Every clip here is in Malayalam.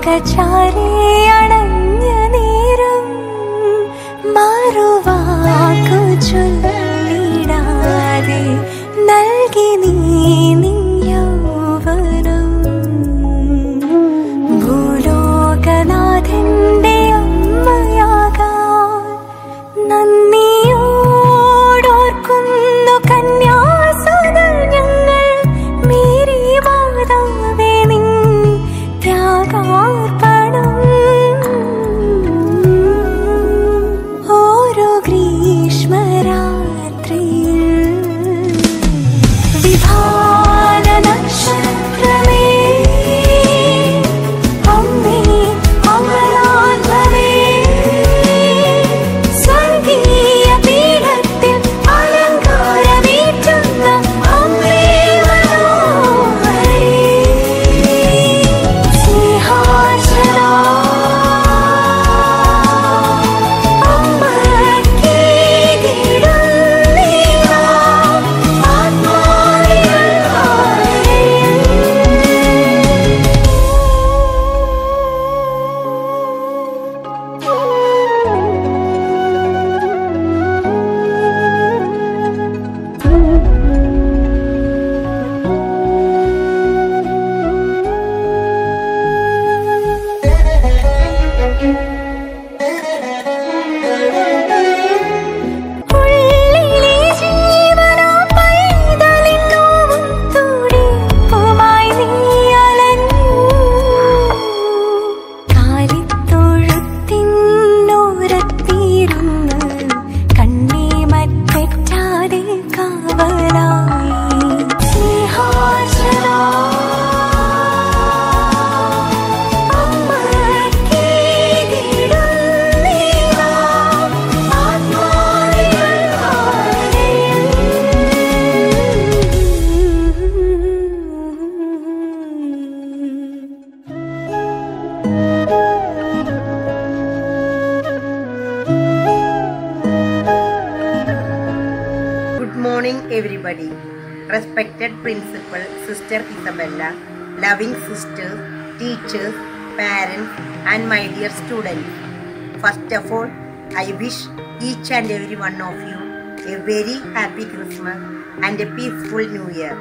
ചാരേ അണഞ്ഞ നേരം മറുവാക്കു ചൊല്ലിടാതെ നൽകി നീ നിൻ യൗവനം ഭൂലോകനാഥന്റെ അമ്മയാകാൻ നന്ദിയോടോർക്കുന്നു കന്യാസുതർ ഞങ്ങൾ മേരി മാതാവേ നിൻ ത്യാഗാർപ്പണം ഓരോ ഗ്രീഷ്മരാത്രിയിൽ വിഭാന നക്ഷത്രമേ അമ്മേ അമലാത്മവേ സ്വർഗീയ പീഠത്തിൽ അലങ്കാരമേറ്റുന്ന അമ്മേ മനോഹരേ സ്നേഹാർച്ചനാ അമ്മയ്ക്കേകിടുന്നീനാ ഉള്ളിലെ ജീവനാ പൈതലിൻ നോവും തുടിപ്പുമായി നീ അലഞ്ഞു. കാലിത്തൊഴുത്തിനോരത്തിരുന്ന് കണ്ണേ മറ്റെറ്റാതെ കാവലായി സ്നേഹാർച്ചനാ അമ്മയ്ക്കേകിടുന്നീനാ Good morning, everybody. Respected principal, Sister Isabella, loving sisters, teachers, parents, and my dear students. First of all, I wish each and every one of you a very happy Christmas and a peaceful New Year.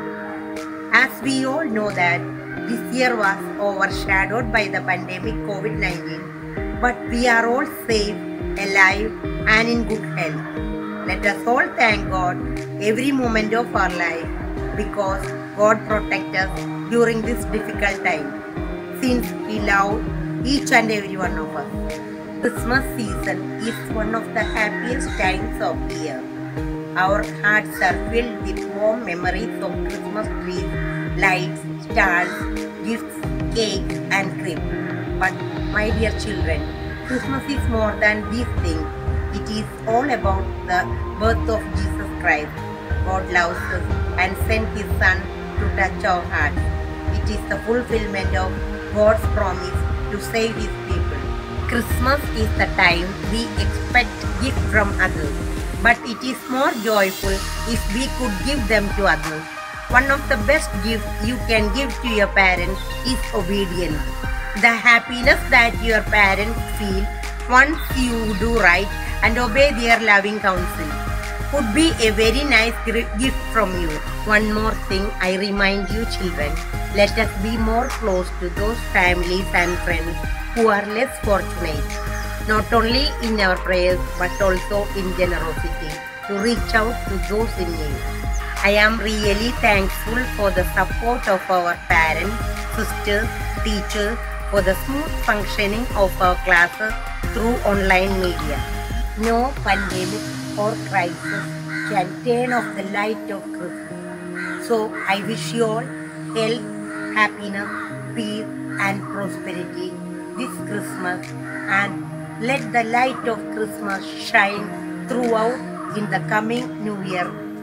As we all know that this year was overshadowed by the pandemic COVID-19, but we are all safe, alive, and in good health. Let us all thank God every moment of our life because God protect us during this difficult time since He loved each and every one of us. Christmas season is one of the happiest times of the year. Our hearts are filled with warm memories of Christmas trees, lights, stars, gifts, cake, and cream. But my dear children, Christmas is more than these things. It is all about the birth of Jesus Christ. God loves us and sent His Son to touch our hearts. It is the fulfillment of God's promise to save His people. Christmas is the time we expect gifts from others, but it is more joyful if we could give them to others. One of the best gifts you can give to your parents is obedience. The happiness that your parents feel once you do right and obey their loving counsel would be a very nice gr- gift from you. One more thing I remind you children, let us be more close to those families and friends who are less fortunate, not only in our prayers but also in generosity to reach out to those in need. I am really thankful for the support of our parents, sisters, teachers, for the smooth functioning of our classes through online media. No pandemic or crisis can turn off the light of Christmas. So I wish you all health, happiness, peace, and prosperity this Christmas and let the light of Christmas shine throughout in the coming New Year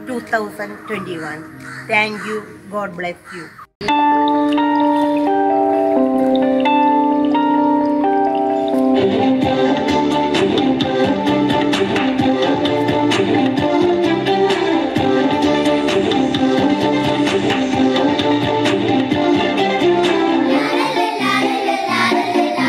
2021. Thank you. God bless you. la la la la la la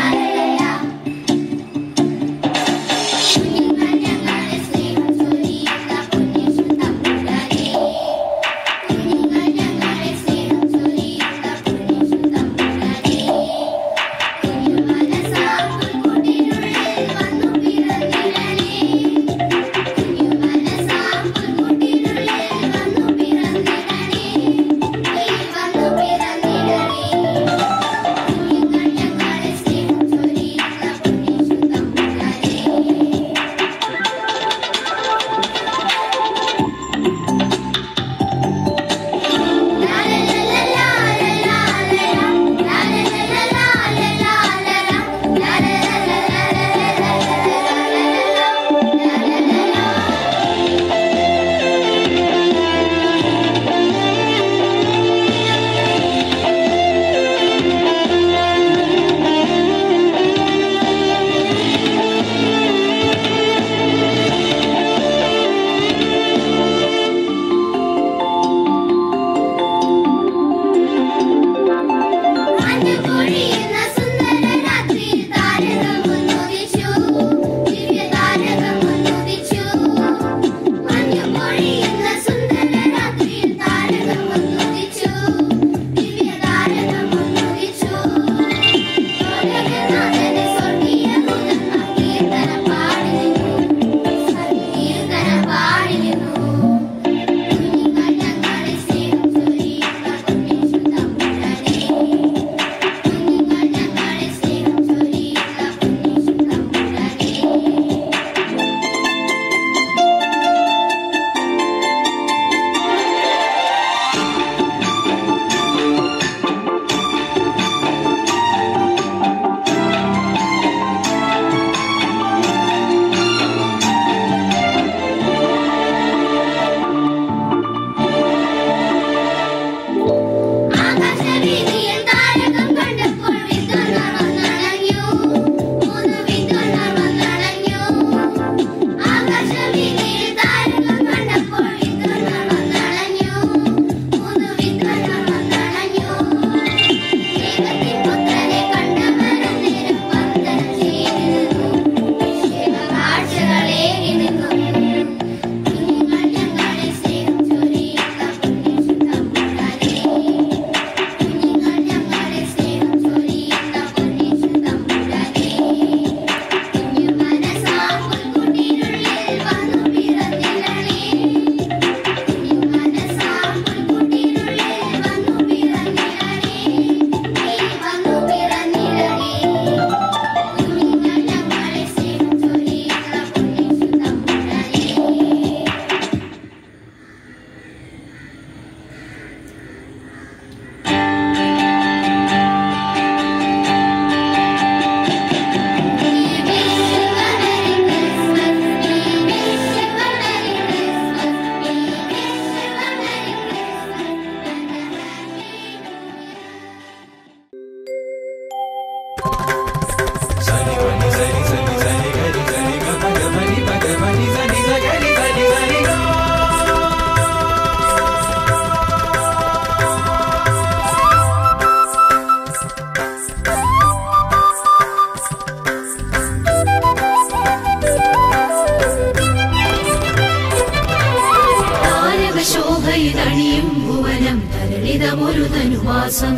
സോഭയിതണിയും ഭുവനം തരളിതമൊരു തനുവാസം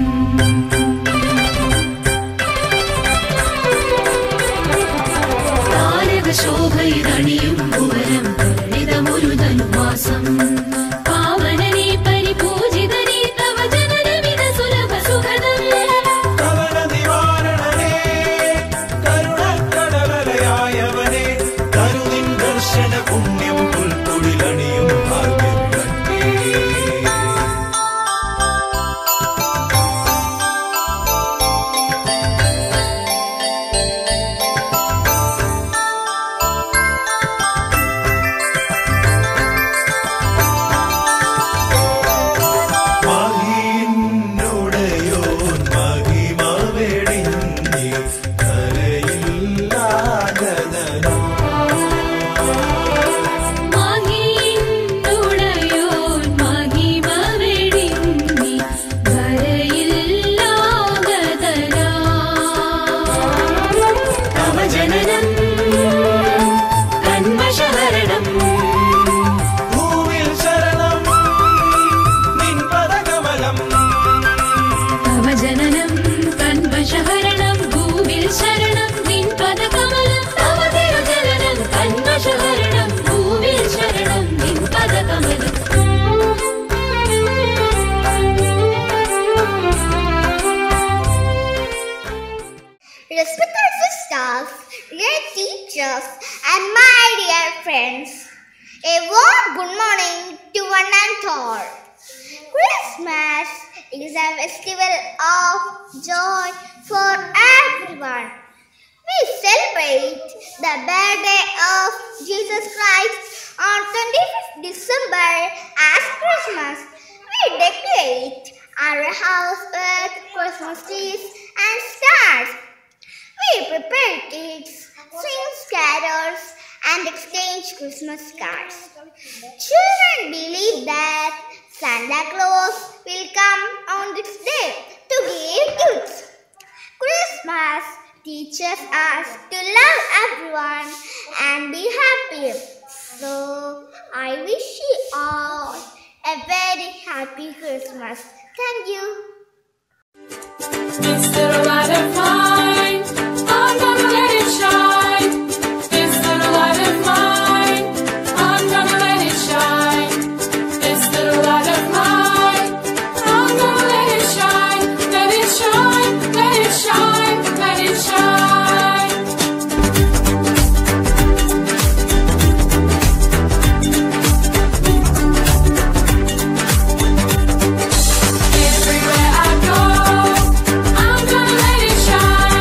താരക ശോഭയിതണിയും ഭുവനം തരളിതമൊരു തനുവാസം പാവനനെ പരിപൂജിതനെ തവ ജനനമിത സുലഭ സുഖദം കവന നിവാരണനേ കരുണക്കടലയായവനെ കരുതിൻ ദർശന പുണ്യം പുൽത്തൊടിലണിയും ഭാഗ്യം കണ്ടേ മഹിന്നുടയോൻ മഹിമവെടിഞ്ഞി കരയില്ലാഗതനാ മാഹിന്നുടയോൻ മഹിമ വെടിഞ്ഞി ധരയില്ലാഗതനാ. തവ ജനനം കന്മഷഹരണം ഭൂവിൽ ശരണം നിൻ പദകമലം തവ ജനനം കന്മഷഹരണം ഭൂവിൽ ശരണം നിൻ പദകമലം തവ തിരുജനനം കന്മഷഹരണം ഭൂവിൽ ശരണം നിൻ പദകമലം Respected sisters, dear teachers, and my dear friends, a warm good morning to one and all. Christmas is a festival of joy for everyone. We celebrate the birthday of Jesus Christ on 25th December as Christmas. We decorate our house with Christmas trees and stars. We prepare cakes, sing carols, and exchange Christmas cards. Children believe that Santa Claus will come on this day to give gifts. Christmas teaches us to love everyone and be happy. So, I wish you all a very happy Christmas. Thank you. This little light of mine, I'm gonna let it shine. This little light of mine, I'm gonna let it shine. This little light of mine, I'm gonna let it shine. Let it shine, let it shine, let it shine. Everywhere I go, I'm gonna let it shine.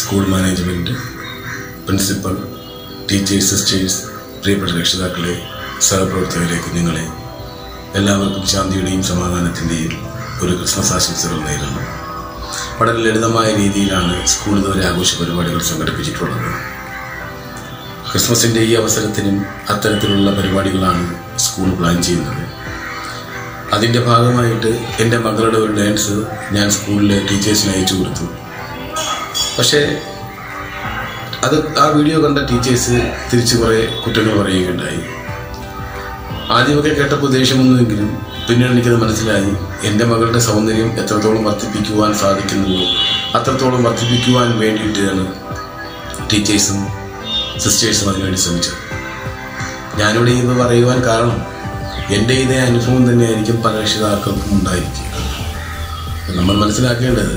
School management principal teachers sisters പ്രിയപ്പെട്ട രക്ഷിതാക്കളെ സഹപ്രവർത്തകരെ കുഞ്ഞുങ്ങളെ എല്ലാവർക്കും ശാന്തിയുടെയും സമാധാനത്തിൻ്റെയും ഒരു ക്രിസ്മസ് ആശംസകൾ നേരുന്നു വളരെ ലളിതമായ രീതിയിലാണ് സ്കൂൾ ഇതുവരെ ആഘോഷ പരിപാടികൾ സംഘടിപ്പിച്ചിട്ടുള്ളത് ക്രിസ്മസിൻ്റെ ഈ അവസരത്തിനും അത്തരത്തിലുള്ള പരിപാടികളാണ് സ്കൂൾ പ്ലാൻ ചെയ്യുന്നത് അതിൻ്റെ ഭാഗമായിട്ട് എൻ്റെ മകളുടെ ഒരു ഡാൻസ് ഞാൻ സ്കൂളിലെ ടീച്ചേഴ്സിന് അയച്ചു കൊടുത്തു പക്ഷേ അത് ആ വീഡിയോ കണ്ട ടീച്ചേഴ്സ് തിരിച്ച് കുറേ കുറ്റങ്ങൾ പറയുകയുണ്ടായി ആദ്യമൊക്കെ കേട്ടപ്പോൾ ദേഷ്യമൊന്നുമെങ്കിലും പിന്നീട് എനിക്കത് മനസ്സിലായി എൻ്റെ മകളുടെ സൗന്ദര്യം എത്രത്തോളം വർദ്ധിപ്പിക്കുവാൻ സാധിക്കുന്നുവോ അത്രത്തോളം വർദ്ധിപ്പിക്കുവാൻ വേണ്ടിയിട്ടാണ് ടീച്ചേഴ്സും സിസ്റ്റേഴ്സും അതിനുവേണ്ടി ശ്രമിച്ചത് ഞാനിവിടെ ഇത് പറയുവാൻ കാരണം എൻ്റെ ഇതേ അനുഭവം തന്നെയായിരിക്കും പല രക്ഷിതാക്കൾക്കും ഉണ്ടായിരിക്കുക നമ്മൾ മനസ്സിലാക്കേണ്ടത്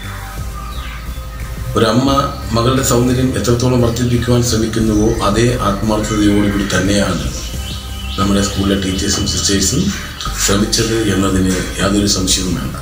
ഒരമ്മ മകളുടെ സൗന്ദര്യം എത്രത്തോളം വർദ്ധിപ്പിക്കുവാൻ ശ്രമിക്കുന്നുവോ അതേ ആത്മാർത്ഥതയോടുകൂടി തന്നെയാണ് നമ്മുടെ സ്കൂളിലെ ടീച്ചേഴ്സും സിസ്റ്റേഴ്സും ശ്രമിച്ചത് എന്നതിന് യാതൊരു സംശയവും വേണ്ട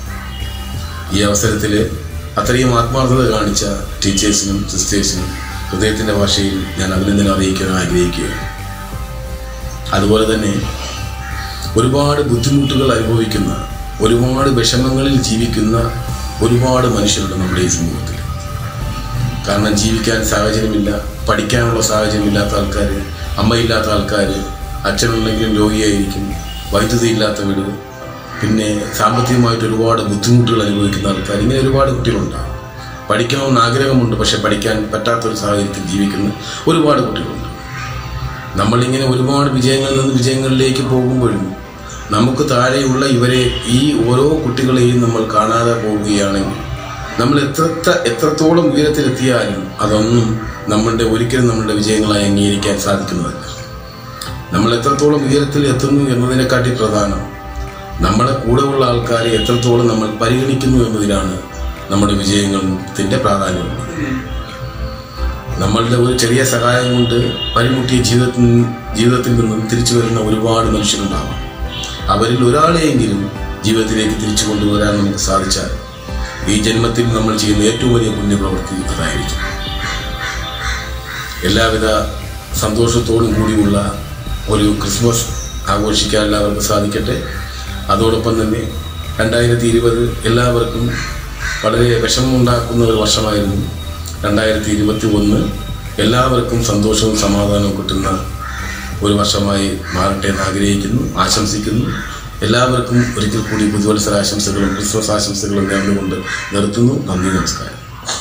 ഈ അവസരത്തിൽ അത്രയും ആത്മാർത്ഥത കാണിച്ച ടീച്ചേഴ്സിനും സിസ്റ്റേഴ്സിനും ഹൃദയത്തിൻ്റെ ഭാഷയിൽ ഞാൻ അഭിനന്ദനം അറിയിക്കാൻ ആഗ്രഹിക്കുകയാണ് അതുപോലെ തന്നെ ഒരുപാട് ബുദ്ധിമുട്ടുകൾ അനുഭവിക്കുന്ന ഒരുപാട് വിഷമങ്ങളിൽ ജീവിക്കുന്ന ഒരുപാട് മനുഷ്യരുണ്ട് നമ്മുടെ ഈ സമൂഹത്തിൽ കാരണം ജീവിക്കാൻ സാഹചര്യമില്ല പഠിക്കാനുള്ള സാഹചര്യമില്ലാത്ത ആൾക്കാർ അമ്മയില്ലാത്ത ആൾക്കാർ അച്ഛനുണ്ടെങ്കിലും രോഗിയായിരിക്കും വൈദ്യുതി ഇല്ലാത്ത വീട് പിന്നെ സാമ്പത്തികമായിട്ട് ഒരുപാട് ബുദ്ധിമുട്ടുകൾ അനുഭവിക്കുന്ന ആൾക്കാർ ഇങ്ങനെ ഒരുപാട് കുട്ടികളുണ്ടാകും പഠിക്കണമെന്ന് ആഗ്രഹമുണ്ട് പക്ഷെ പഠിക്കാൻ പറ്റാത്തൊരു സാഹചര്യത്തിൽ ജീവിക്കുന്ന ഒരുപാട് കുട്ടികളുണ്ട് നമ്മളിങ്ങനെ ഒരുപാട് വിജയങ്ങളിൽ നിന്ന് വിജയങ്ങളിലേക്ക് പോകുമ്പോഴും നമുക്ക് താഴെയുള്ള ഇവരെ ഈ ഓരോ കുട്ടികളെയും നമ്മൾ കാണാതെ പോവുകയാണെങ്കിൽ നമ്മൾ എത്ര എത്രത്തോളം ഉയരത്തിലെത്തിയാലും അതൊന്നും നമ്മളുടെ ഒരിക്കലും നമ്മളുടെ വിജയങ്ങളായി അംഗീകരിക്കാൻ സാധിക്കുന്നതല്ല നമ്മൾ എത്രത്തോളം ഉയരത്തിൽ എത്തുന്നു എന്നതിനെക്കാട്ടി പ്രധാനം നമ്മളെ കൂടെയുള്ള ആൾക്കാരെ എത്രത്തോളം നമ്മൾ പരിഗണിക്കുന്നു എന്നതിലാണ് നമ്മുടെ വിജയത്തിന്റെ പ്രാധാന്യമുള്ളത് നമ്മളുടെ ഒരു ചെറിയ സഹായം കൊണ്ട് പരിമുട്ടിയ ജീവിതത്തിൽ ജീവിതത്തിൽ നിന്നും തിരിച്ചു വരുന്ന ഒരുപാട് മനുഷ്യരുണ്ടാവാം അവരിൽ ഒരാളെയെങ്കിലും ജീവിതത്തിലേക്ക് തിരിച്ചു കൊണ്ടുവരാൻ നമുക്ക് സാധിച്ചാൽ ഈ ജന്മത്തിൽ നമ്മൾ ചെയ്യുന്ന ഏറ്റവും വലിയ പുണ്യപ്രവൃത്തി അതായിരിക്കും എല്ലാവിധ സന്തോഷത്തോടും കൂടിയുള്ള ഒരു ക്രിസ്മസ് ആഘോഷിക്കാൻ എല്ലാവർക്കും സാധിക്കട്ടെ അതോടൊപ്പം തന്നെ രണ്ടായിരത്തി ഇരുപത് എല്ലാവർക്കും വളരെ വിഷമമുണ്ടാക്കുന്ന ഒരു വർഷമായിരുന്നു രണ്ടായിരത്തി ഇരുപത്തി ഒന്ന് എല്ലാവർക്കും സന്തോഷവും സമാധാനവും കിട്ടുന്ന ഒരു വർഷമായി മാറട്ടെ എന്ന് ആഗ്രഹിക്കുന്നു ആശംസിക്കുന്നു എല്ലാവർക്കും ഒരിക്കൽ കൂടി പുതുവത്സര ആശംസകളും ക്രിസ്മസ് ആശംസകളും നേർന്നുകൊണ്ട് നിർത്തുന്നു നന്ദി നമസ്കാരം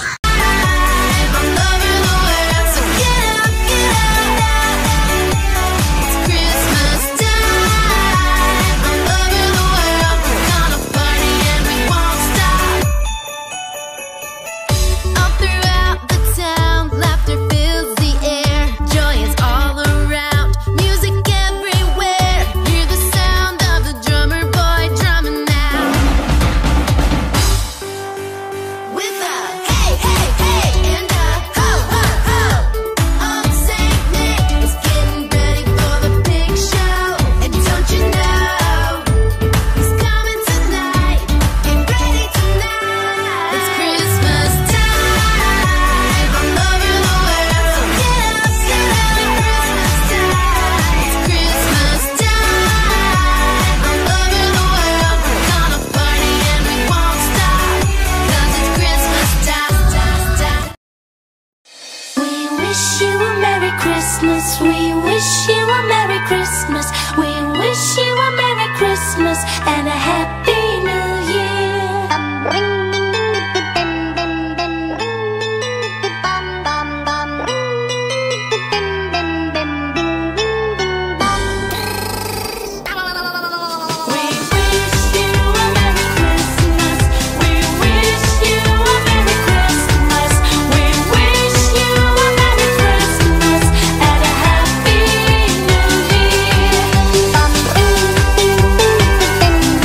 With a hey, hey, hey, and a ho, ho, ho. I'm Saint Nick is getting ready for the big show. And don't you know he's coming tonight? Get ready tonight. It's Christmas time all over the world. So get up, get up, Christmas time. It's Christmas time all over the world. We're gonna party and we won't stop. 'Cause it's Christmas time, time, time. We wish you a Merry Christmas. We wish you a Merry Christmas. We wish you a Merry Christmas and a Happy New Year. We wish you a Merry Christmas. We wish you a Merry Christmas. We wish you a Merry Christmas and a Happy New Year.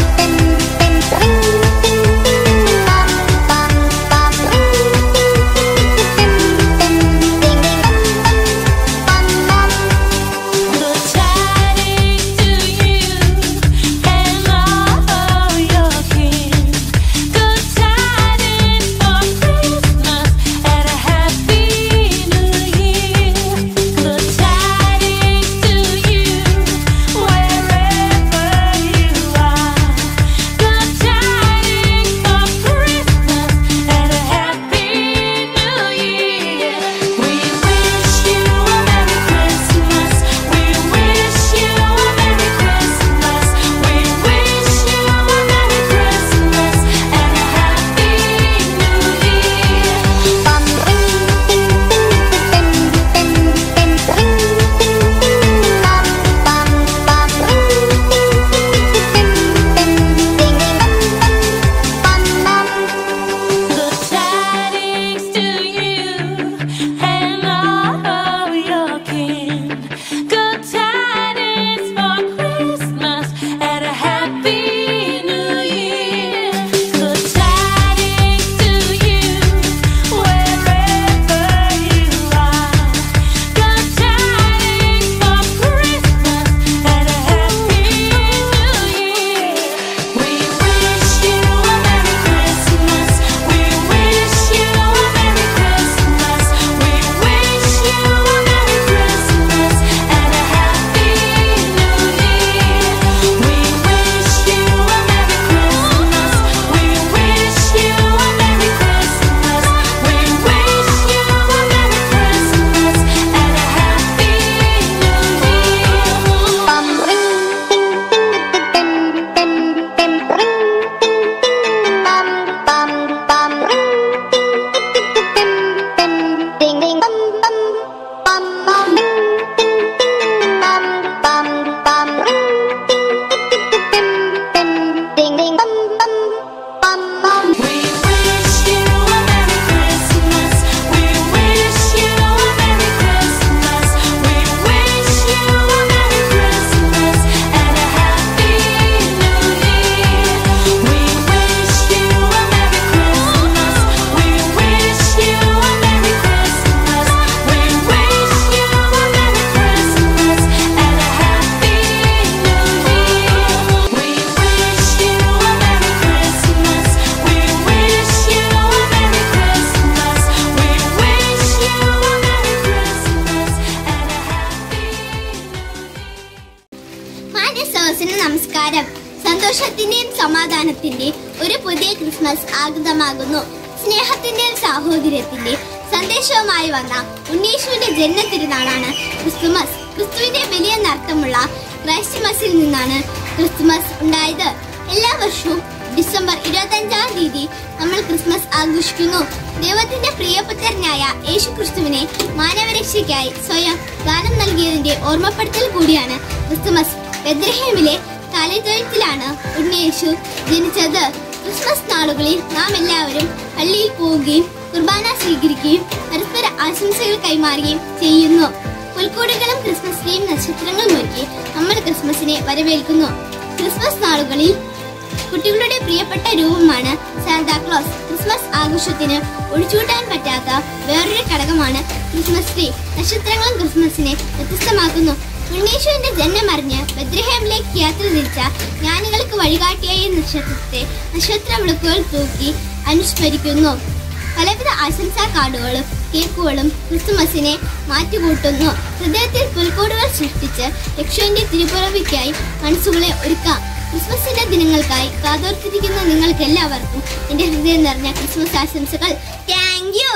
സ്നേഹത്തിന്റെ ഒരു പുതിയ ക്രിസ്മസ് ആഗതമാകുന്നു സ്നേഹത്തിന്റെ സാഹോദര്യത്തിന്റെ സന്ദേശവുമായി വന്ന ഉണ്ണീശുവിന്റെ ജന്മ തിരുനാളാണ് ക്രിസ്തുമസ് ക്രിസ്തുവിന്റെ വലിയ നർത്തമുള്ള ക്രൈസ്റ്റ്മസിൽ നിന്നാണ് ക്രിസ്തുമസ് ഉണ്ടായത് എല്ലാ വർഷവും ഡിസംബർ ഇരുപത്തഞ്ചാം തീയതി നമ്മൾ ക്രിസ്മസ് ആഘോഷിക്കുന്നു ദൈവത്തിന്റെ പ്രിയപുത്രനായ യേശു ക്രിസ്തുവിനെ മാനവരക്ഷയ്ക്കായി സ്വയം ദാനം നൽകിയതിന്റെ ഓർമ്മപ്പെടുത്തൽ കൂടിയാണ് ക്രിസ്തുമസ് ബെദ്രഹേമിലെ തലത്തൊഴുത്തിലാണ് ഉണ്ണിയേശു ജനിച്ചത് ക്രിസ്മസ് നാളുകളിൽ നാം എല്ലാവരും പള്ളിയിൽ പോവുകയും കുർബാന സ്വീകരിക്കുകയും പരസ്പര ആശംസകൾ കൈമാറുകയും ചെയ്യുന്നു പുൽക്കൂടുകളും ക്രിസ്മസ് ട്രീയും നക്ഷത്രങ്ങളും ഒരുക്കി നമ്മൾ ക്രിസ്മസിനെ വരവേൽക്കുന്നു ക്രിസ്മസ് നാളുകളിൽ കുട്ടികളുടെ പ്രിയപ്പെട്ട രൂപമാണ് സാന്താക്ലോസ് ക്രിസ്മസ് ആഘോഷത്തിന് ഒഴിച്ചുകൂട്ടാൻ പറ്റാത്ത വേറൊരു ഘടകമാണ് ക്രിസ്മസ് ട്രീ നക്ഷത്രങ്ങളും ക്രിസ്മസിനെ വ്യത്യസ്തമാക്കുന്നു ഉണ്ണീശുവിന്റെ ജന്മമറിഞ്ഞ് ബദ്രഹേമിലേക്ക് യാത്ര തിരിച്ച ജ്ഞാനികൾക്ക് വഴികാട്ടിയായ നക്ഷത്രത്തെ നക്ഷത്ര വിളക്കുകൾ തൂക്കി അനുസ്മരിക്കുന്നു പലവിധ ആശംസാ കാർഡുകളും കേക്കുകളും ക്രിസ്തുമസിനെ മാറ്റുകൂട്ടുന്നു ഹൃദയത്തിൽ പുൽക്കൂടുകൾ സൃഷ്ടിച്ച് യക്ഷുവിന്റെ തിരുപ്പുറവിക്കായി മനസ്സുകളെ ഒരുക്കാം ക്രിസ്മസിന്റെ ദിനങ്ങൾക്കായി കാതോർത്തിരിക്കുന്ന നിങ്ങൾക്ക് എല്ലാവർക്കും എന്റെ ഹൃദയം നിറഞ്ഞ ക്രിസ്മസ് ആശംസകൾ താങ്ക് യു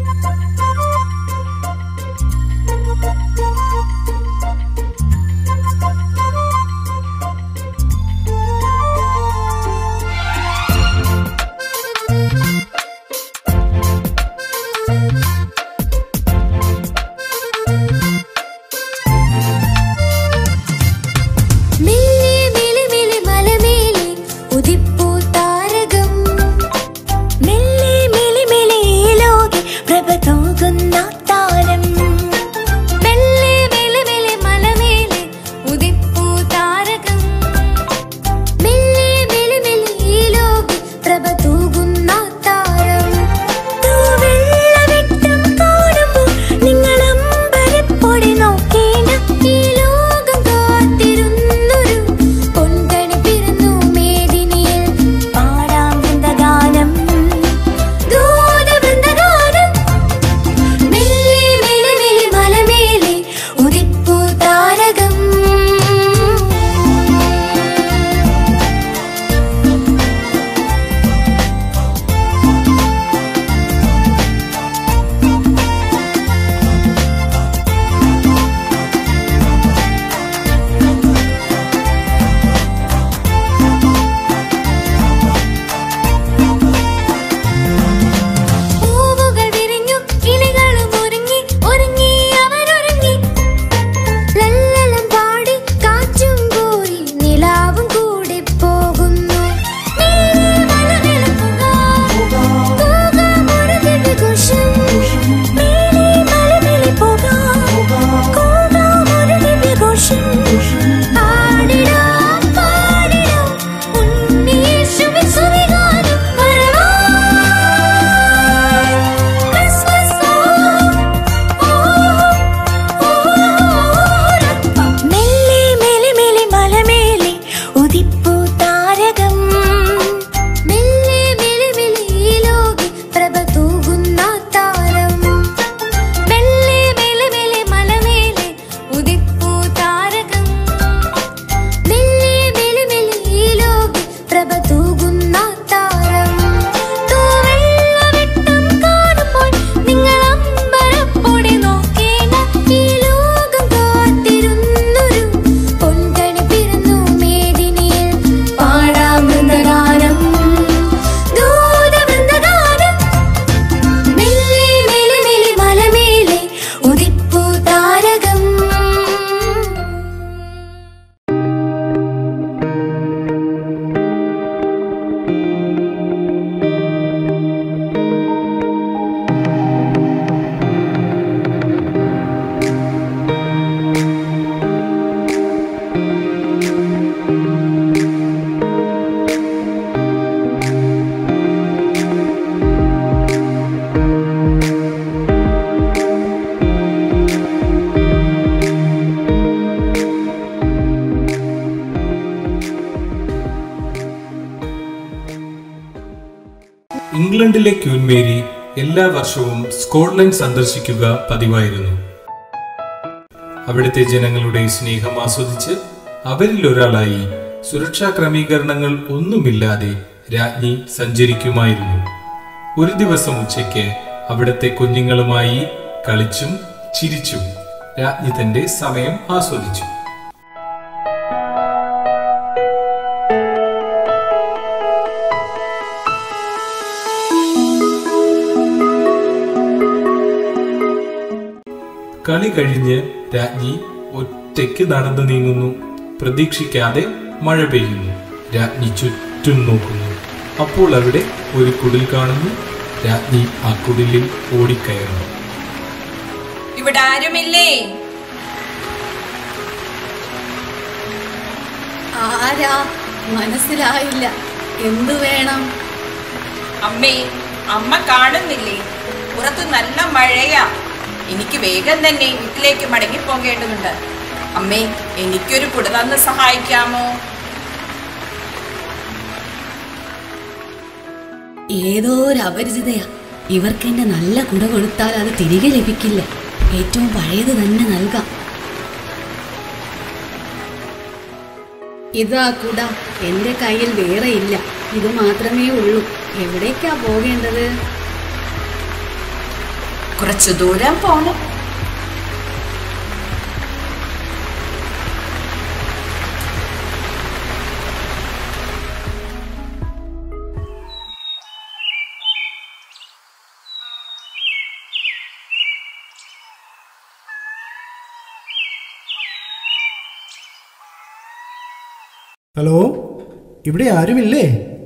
മെല്ലെ മെല്ലെ മെല്ലെ മലമേലെ ഉദിപ്പൂ താരകം മെല്ലെ മെല്ലെ മെല്ലെ ഈ ലോകെ പ്രഭ തൂകുന്ന താരം മെല്ലെ മെല്ലെ മെല്ലെ മലമേലെ ഉദിപ്പൂ താരകം മെല്ലെ മെല്ലെ മെല്ലെ ഈ ലോകെ പ്രഭ തൂകുന്ന താരം തൂവെള്ളവെട്ടം കാണുമ്പോൾ നിങ്ങൾ അമ്പരപ്പൊടി നോക്കേണ്ട ഈ ലോകം കാത്തിരുന്നൊരു പൊൻകണി പിറന്നു മേദിനിയിൽ പാടാം വൃന്ദഗാനം ദൂതവൃന്ദഗാനം മെല്ലെ മെല്ലെ മെല്ലെ മലമേലെ ഉദിപ്പൂ താരകം പൂവുകൾ വിരിഞ്ഞു കിളികളും ഒരുങ്ങി ഒരുങ്ങി അവരൊരുങ്ങി ലല്ലലം പാടി കാറ്റും പോയി നിലാവും കൂടി പോകുന്നു നീലേ മലവിളക്കുകൾ, കൂകാമൊരു ദിവ്യഘോഷം. നീലേ മലവിളി പോകാം, കൂകാമൊരു ദിവ്യഘോഷം. പാടിടാം, പാടിടാം, ഉണ്ണിയേശുവിൻ സുവിഗാനം വരവായി. Christmas song. മെല്ലെ മെല്ലെ മെല്ലെ മലമേലെ ഉദിപ്പൂ താരകം മെല്ലെ മെല്ലെ മെല്ലെ ഈ ലോകെ പ്രഭ തൂകുന്ന താരം മെല്ലെ മെല്ലെ മെല്ലെ മലമേലെ ഉദിപ്പൂ താരകം മെല്ലെ മെല്ലെ മെല്ലെ ഈ ലോകെ പ്രഭ തൂകുന്ന താരം തൂവെള്ളവെട്ടം കാണുമ്പോൾ നിങ്ങൾ അമ്പരപ്പൊടി നോക്കേണ്ട ഈ ലോകം കാത്തിരുന്നൊരു പൊൻകണി പിറന്നു മേദിനിയിൽ പാടാം വൃന്ദഗാനം ദൂതവൃന്ദഗാനം മെല്ലെ മെല്ലെ മെല്ലെ മലമേലെ ഉദിപ്പൂ താരകം ഇംഗ്ലണ്ടിലെ ക്യൂൻ മേരി എല്ലാ വർഷവും സ്കോട്ട്ലൻഡ് സന്ദർശിക്കുക പതിവായിരുന്നു അവിടുത്തെ ജനങ്ങളുടെ സ്നേഹം ആസ്വദിച്ച് അവരിൽ ഒരാളായി സുരക്ഷാ ക്രമീകരണങ്ങൾ ഒന്നുമില്ലാതെ രാജ്ഞി സഞ്ചരിക്കുമായിരുന്നു ഒരു ദിവസം ഉച്ചയ്ക്ക് അവിടത്തെ കുഞ്ഞുങ്ങളുമായി കളിച്ചും ചിരിച്ചും രാജ്ഞി തന്റെ സമയം ആസ്വദിച്ചു കളി കഴിഞ്ഞ് രാജ്ഞി ഒറ്റയ്ക്ക് നടന്നു നീങ്ങുന്നു പ്രതീക്ഷിക്കാതെ മഴ പെയ്യുന്നു രാജ്ഞി ചുറ്റും നോക്കുന്നു അപ്പോൾ അവിടെ ഒരു കുടിൽ കാണുന്നു രാജ്ഞി ആ കുടിലിൽ ഓടിക്കയറുന്നു ഇവിടെ ആരുമില്ലേ ആരാ മനസ്സിലായില്ല എന്തു വേണം അമ്മേ അമ്മ കാണുന്നില്ലേ പുറത്ത് നല്ല മഴയാ എനിക്ക് വേഗം തന്നെ വീട്ടിലേക്ക് മടങ്ങി പോകേണ്ടതുണ്ട് അമ്മേ എനിക്കൊരു കുട തന്ന് സഹായിക്കാമോ ഏതോ ഒരു അപരിചിതയാ ഇവർക്ക് എന്റെ നല്ല കുട കൊടുത്താൽ അത് തിരികെ ലഭിക്കില്ല ഏറ്റവും പഴയത് തന്നെ നൽകാം ഇതാ കുട എന്റെ കയ്യിൽ വേറെ ഇല്ല ഇത് മാത്രമേ ഉള്ളൂ എവിടേക്കാ പോകേണ്ടത് കുറച്ചു ദൂരം പോണം ഹലോ ഇവിടെ ആരുമില്ലേ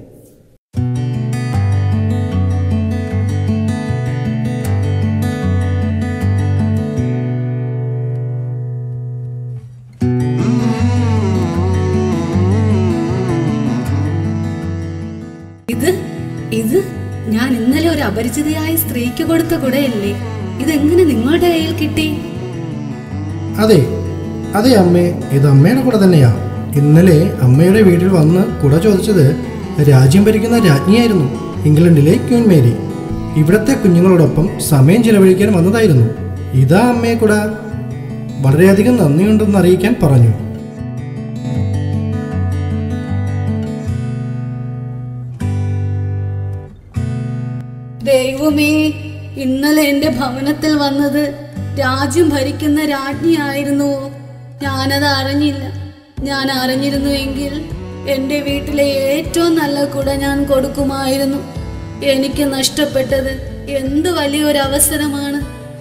ഇത് ഇത് ഞാൻ ഇന്നലെ ഒരു അപരിചിതയായ സ്ത്രീക്ക് കൊടുത്ത കുടയല്ലേ ഇതെങ്ങനെ നിങ്ങളുടെ കയ്യിൽ കിട്ടി അതെ അതെ അമ്മേ ഇത് അമ്മയുടെ കൂടെ തന്നെയാ ഇന്നലെ അമ്മയുടെ വീട്ടിൽ വന്ന് കുട ചോദിച്ചത് രാജ്യം ഭരിക്കുന്ന രാജ്ഞിയായിരുന്നു ഇംഗ്ലണ്ടിലെ ക്യൂൻ മേരി ഇവിടത്തെ കുഞ്ഞുങ്ങളോടൊപ്പം സമയം ചിലവഴിക്കാൻ വന്നതായിരുന്നു ഇതാ അമ്മയെ കുട വളരെയധികം നന്ദിയുണ്ടെന്ന് അറിയിക്കാൻ പറഞ്ഞു ദൈവമേ ഇന്നലെ എന്റെ ഭവനത്തിൽ വന്നത് രാജ്യം ഭരിക്കുന്ന രാജ്ഞിയായിരുന്നുവോ ഞാനത് അറിഞ്ഞില്ല ഞാൻ അറിഞ്ഞിരുന്നുവെങ്കിൽ എന്റെ വീട്ടിലെ ഏറ്റവും നല്ല കുട ഞാൻ കൊടുക്കുമായിരുന്നു എനിക്ക് നഷ്ടപ്പെട്ടത് എന്ത് വലിയൊരു അവസരമാണ്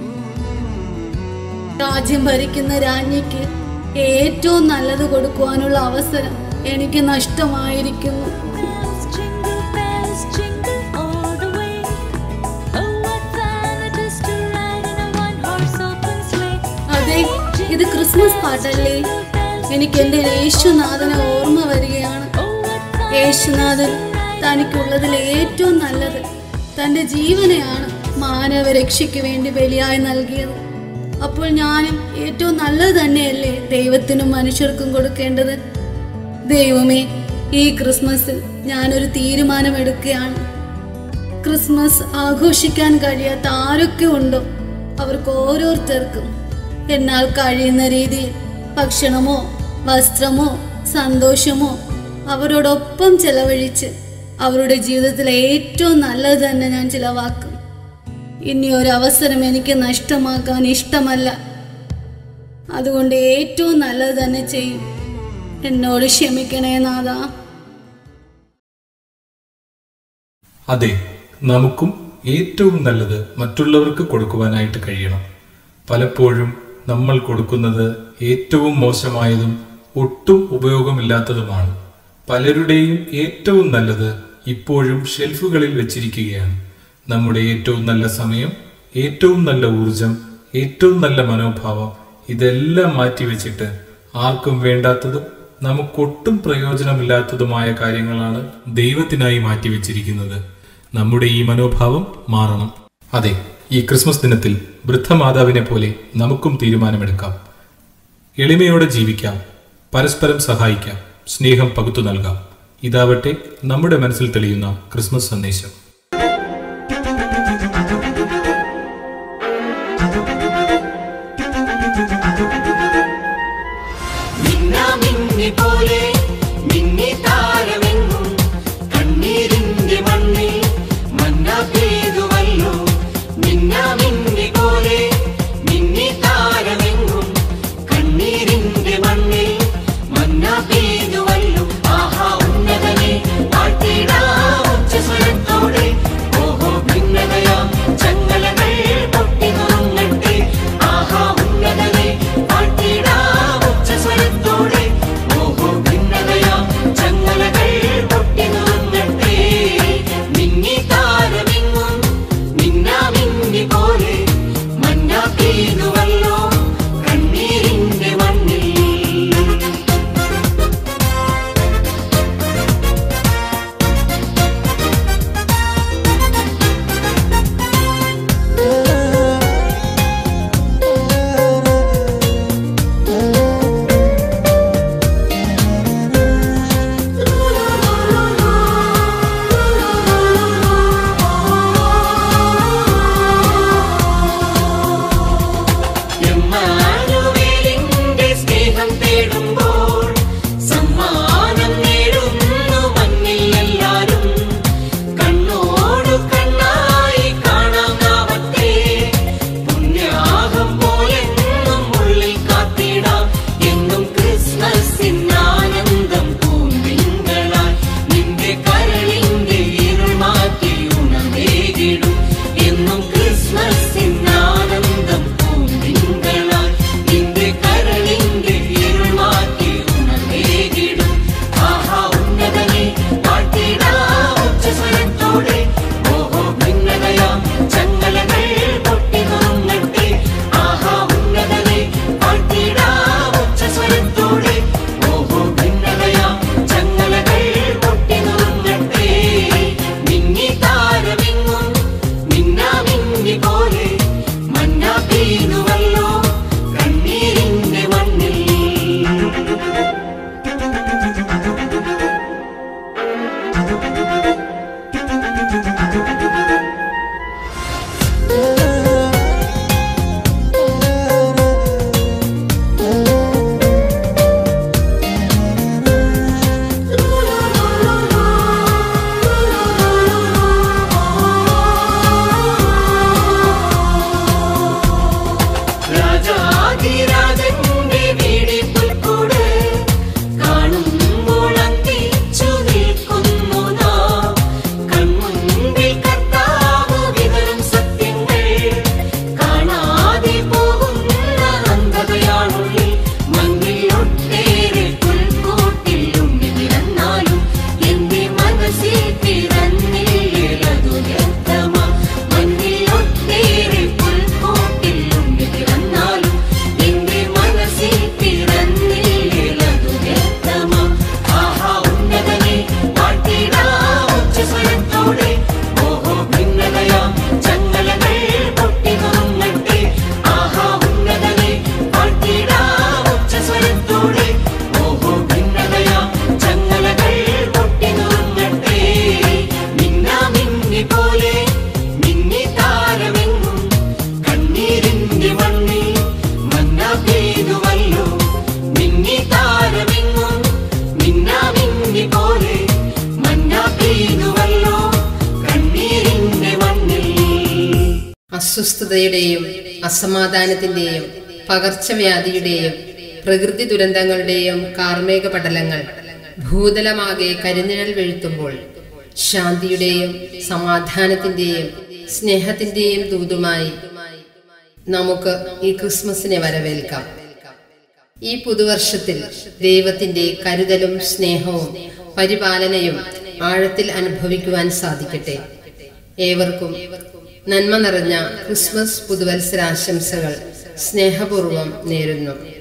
രാജ്യം ഭരിക്കുന്ന രാജ്ഞിക്ക് ഏറ്റവും നല്ലത് കൊടുക്കുവാനുള്ള അവസരം എനിക്ക് നഷ്ടമായിരിക്കുന്നു Jingle bells jingle all the way. Oh, what fun it is to ride in a one-horse open sleigh. അതെ ഇത് ക്രിസ്മസ് പാട്ടല്ലേ എനിക്ക് എന്റെ യേശുനാഥനെ ഓർമ്മ വരികയാണ് യേശുനാഥൻ തനിക്കുള്ളതിൽ ഏറ്റവും നല്ലത് തന്റെ ജീവനെയാണ് മാനവരക്ഷയ്ക്ക് വേണ്ടി ബലിയായി നൽകിയത് അപ്പോൾ ഞാനും ഏറ്റവും നല്ലത് തന്നെയല്ലേ ദൈവത്തിനും മനുഷ്യർക്കും കൊടുക്കേണ്ടത് ദൈവമേ ഈ ക്രിസ്മസിൽ ഞാനൊരു തീരുമാനമെടുക്കുകയാണ് ക്രിസ്മസ് ആഘോഷിക്കാൻ കഴിയാത്ത ആരൊക്കെ ഉണ്ടോ അവർക്ക് ഓരോരുത്തർക്കും എന്നാൽ കഴിയുന്ന രീതിയിൽ ഭക്ഷണമോ വസ്ത്രമോ സന്തോഷമോ അവരോടൊപ്പം ചെലവഴിച്ച് അവരുടെ ജീവിതത്തിലെ ഏറ്റവും നല്ലത് തന്നെ ഞാൻ ചിലവാക്കും ഇനി ഒരു അവസരം എനിക്ക് നഷ്ടമാക്കാൻ ഇഷ്ടമല്ല അതുകൊണ്ട് ഏറ്റവും നല്ലത് തന്നെ ചെയ്യും എന്നോട് ക്ഷമിക്കണേ നാഥാ അതെ നമുക്കും ഏറ്റവും നല്ലത് മറ്റുള്ളവർക്ക് കൊടുക്കുവാനായിട്ട് കഴിയണം പലപ്പോഴും നമ്മൾ കൊടുക്കുന്നത് ഏറ്റവും മോശമായതും ഒട്ടും ഉപയോഗമില്ലാത്തതുമാണ് പലരുടെയും ഏറ്റവും നല്ലത് ഇപ്പോഴും ഷെൽഫുകളിൽ വെച്ചിരിക്കുകയാണ് നമ്മുടെ ഏറ്റവും നല്ല സമയം ഏറ്റവും നല്ല ഊർജം ഏറ്റവും നല്ല മനോഭാവം ഇതെല്ലാം മാറ്റിവെച്ചിട്ട് ആർക്കും വേണ്ടാത്തതും നമുക്കൊട്ടും പ്രയോജനമില്ലാത്തതുമായ കാര്യങ്ങളാണ് ദൈവത്തിനായി മാറ്റിവെച്ചിരിക്കുന്നത് നമ്മുടെ ഈ മനോഭാവം മാറണം അതെ ഈ ക്രിസ്മസ് ദിനത്തിൽ വൃദ്ധമാതാവിനെ പോലെ നമുക്കും തീരുമാനമെടുക്കാം എളിമയോടെ ജീവിക്കാം പരസ്പരം സഹായിക്കാം സ്നേഹം പകുത്തു നൽകാം ഇതാവട്ടെ നമ്മുടെ മനസ്സിൽ തെളിയുന്ന ക്രിസ്മസ് സന്ദേശം മിന്നാമിന്നി പോലെ മിന്നി മിന്നാമിന്നി പോലെ മിന്നി താരമെങ്ങും കണ്ണീരിന്റെ മണ്ണിൽ മന്ന പെയ്തുവല്ലോ ആഹാ ഉന്നതനെ വാഴ്ത്തിടാം ഉച്ചസ്വരത്തോടെ ഓഹോ ഭിന്നതയാം ചങ്ങലകൾ പൊട്ടി നുറുങ്ങട്ടെ ആഹാ ഉന്നതനെ വാഴ്ത്തിടാം ഉച്ചസ്വരത്തോടെ ഓഹോ ഭിന്നതയാം ചങ്ങലകൾ പൊട്ടി നുറുങ്ങട്ടെ മിന്നി താരമെങ്ങും മിന്നാമിന്നി പോലെ മന്ന പെയ്തുവല്ലോ കണ്ണീരിന്റെ മണ്ണിൽ എമ്മാനുവേലിന്റെ സ്നേഹം തേടുമ്പോൾ സമ്മാനം നേടുന്നു മണ്ണിൽ എല്ലാരും കണ്ണോടു കണ്ണായി കാണാം നാമത്തെ പുണ്യാഹം പോലെന്നും ഉള്ളിൽ കാത്തിടാം എന്നും ക്രിസ്മസിൻ ആനന്ദം പൂന്തിങ്കളായി നിന്റെ കരളിന്റെ ഇരുൾ മാറ്റി ഉണർന്നേകിടും എന്നും ക്രിസ്മസിൻ ആനന്ദം പൂന്തിങ്കളായി നിന്റെ കരളിന്റെ ഇരുൾ മാറ്റി ഉണർന്നേകിടും ആഹാ ഉന്നതനെ വാഴ്ത്തിടാം ഉച്ചസ്വരത്തോടെ ഓഹോ ഭിന്നതയാം ചങ്ങലകൾ പൊട്ടി നുറുങ്ങട്ടെ ആഹാ ഉന്നതനെ വാഴ്ത്തിടാം ഉച്ചസ്വരത്തോടെ ഓഹോ ഭിന്നതയാം ചങ്ങലകൾ പൊട്ടി നുറുങ്ങട്ടെ മിന്നി താരമെങ്ങും മിന്നാമിന്നി പോലെ മന്ന പെയ്തുവല്ലോ കണ്ണീരിന്റെ മണ്ണിൽ രാജാധിരാജന്റെ വീടിൽ പുൽക്കൂട് കാണുമ്പോൾ അന്തിച്ചു നിൽക്കുന്നു നാം കൺമുൻപിൽ കർത്താവ് വിതറും സത്യങ്ങൾ കാണാതെ പോകുന്ന അന്ധതയാണുള്ളിൽ മണ്ണിൽ ഒട്ടേറെ പുൽക്കൂട്ടിൽ ഉണ്ണി പിറന്നാലും എന്റെ മനസ്സിൽ പിറന്നില്ലതു വ്യക്തമാ മണ്ണിൽ ഒട്ടേറെ പുൽക്കൂട്ടിൽ ഉണ്ണി പിറന്നാലും എന്റെ മനസ്സിൽ പിറന്നില്ലതു വ്യക്തമാ ആഹാ ഉന്നതനെ വാഴ്ത്തിടാം ഉച്ചസ്വരത്തോടെ ഓഹോ ഭിന്നതയാം ചങ്ങലകൾ പൊട്ടി നുറുങ്ങട്ടെ ആഹാ ഉന്നതനെ വാഴ്ത്തിടാം ഉച്ചസ്വരത്തോടെ ഓഹോ ഭിന്നതയാം ചങ്ങലകൾ പൊട്ടി നുറുങ്ങട്ടെ മിന്നാമിന്നി പോലെ മിന്നി താരമെങ്ങും കണ്ണീരിന്റെ മണ്ണിൽ മന്ന പെയ്തുവല്ലോ മിന്നി താരമെങ്ങും മിന്നാമിന്നി പോലെ മന്ന പെയ്തുവല്ലോ കണ്ണീരിന്റെ മണ്ണിൽ അസ്വസ്ഥതയുടെയും അസമാധാനത്തിന്റെയും പകർച്ചവ്യാധിയുടെയും പ്രകൃതി ദുരന്തങ്ങളുടെയും കാർമേക പടലങ്ങൾ ഭൂതലമാകെ കരിനിഴൽ വീഴ്ത്തുമ്പോൾ ശാന്തിയുടെയും സമാധാനത്തിന്റെയും സ്നേഹത്തിന്റെയും ദൂതുമായി നമുക്ക് ഈ ക്രിസ്മസിനെ വരവേൽക്കാം ഈ പുതുവർഷത്തിൽ ദൈവത്തിന്റെ കരുതലും സ്നേഹവും പരിപാലനയും ആഴത്തിൽ അനുഭവിക്കുവാൻ സാധിക്കട്ടെ ഏവർക്കും നന്മ നിറഞ്ഞ ക്രിസ്മസ് പുതുവത്സരാശംസകൾ സ്നേഹപൂർവ്വം നേരുന്നു